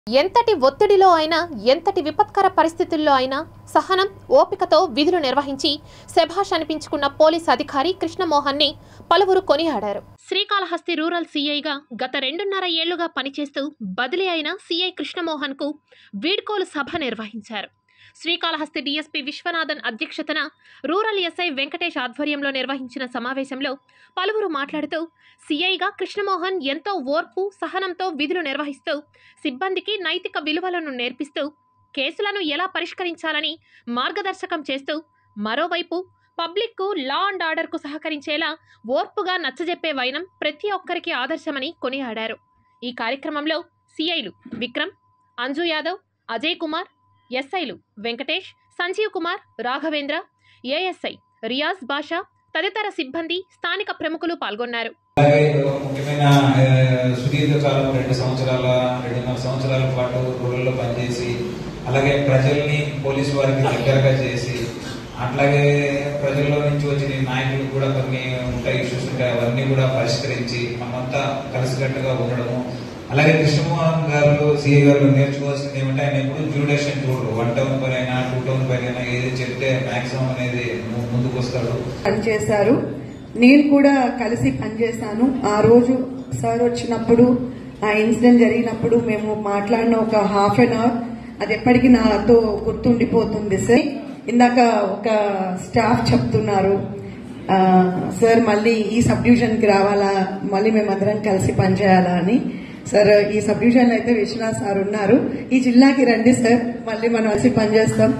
ఎంతటి ఒత్తిడిలో అయినా ఎంతటి విపత్కర పరిస్థితుల్లో అయినా సహనం ఓపికతో విధులు నిర్వహించి శభాష్ అనిపించుకున్న పోలీస్ అధికారి కృష్ణమోహన్ని పలువురు కొనియాడారు శ్రీకాళహస్తి రూరల్ సీఐగా గత రెండున్నర ఏళ్లుగా పనిచేస్తూ బదిలీ అయిన సీఐ కృష్ణమోహన్ కు వీడ్కోలు సభ నిర్వహించారు శ్రీకాళహస్తి డీఎస్పీ విశ్వనాథన్ అధ్యక్షతన రూరల్ ఎస్ఐ వెంకటేష్ ఆధ్వర్యంలో నిర్వహించిన సమావేశంలో పలువురు మాట్లాడుతూ సీఐగా కృష్ణమోహన్ ఎంతో ఓర్పు సహనంతో విధులు నిర్వహిస్తూ సిబ్బందికి నైతిక విలువలను నేర్పిస్తూ కేసులను ఎలా పరిష్కరించాలని మార్గదర్శకం చేస్తూ మరోవైపు పబ్లిక్కు లా అండ్ ఆర్డర్కు సహకరించేలా ఓర్పుగా నచ్చజెప్పే వైనం ప్రతి ఒక్కరికి ఆదర్శమని కొనియాడారు ఈ కార్యక్రమంలో సిఐలు విక్రమ్ అంజు యాదవ్ అజయ్ కుమార్ ఎస్ఐలు వెంకటేష్ సంజీవ్ కుమార్ రాఘవేంద్ర ఏఎస్ఐ రియాజ్ బాషా తదితర సిబ్బంది స్థానిక ప్రముఖులు పాల్గొన్నారు అలాగే ముఖ్యమైన ఆ, సుదీర్ఘకాలం రెండు సంవత్సరాల రెండున్నర సంవత్సరాల పాటు రూరల్లో పనిచేసి అలాగే ప్రజల్ని పోలీసు వారికి దగ్గరగా చేసి అట్లాగే ప్రజల్లో నుంచి వచ్చిన నాయకులు కూడా కొన్ని ఉంటాయి ఇష్యూస్ ఉంటాయి అవన్నీ కూడా పరిష్కరించి మనమంతా కలిసికట్టుగా ఉండడము అలాగే కృష్ణమోహన్ గారు సిఏ గారు నేర్చుకోవాల్సింది ఏమంటే ఆయన ఎప్పుడు జ్యూడేషన్ చూడరు వన్ టౌన్ పైన అయినా టూ టౌన్ పైన అయినా ఏది చెప్తే మాక్సిమం అనేది ము- ముందుకు వస్తాడు పనిచేశారు నేను కూడా కలిసి పనిచేశాను ఆ రోజు సార్ వచ్చినప్పుడు ఆ ఇన్సిడెంట్ జరిగినప్పుడు మేము మాట్లాడిన ఒక హాఫ్ అన్ అవర్ అది ఎప్పటికీ నాతో గుర్తుండిపోతుంది సార్ ఇందాక ఒక స్టాఫ్ చెప్తున్నారు ఆ, సార్ మళ్ళీ ఈ సబ్ డివిజన్ కి రావాలా మళ్ళీ మేమందరం కలిసి పనిచేయాలా అని సార్ ఈ సబ్ డివిజన్ లో అయితే విశ్వనాథ్ సార్ ఉన్నారు ఈ జిల్లాకి రండి సార్ మళ్ళీ మనం కలిసి పనిచేస్తాం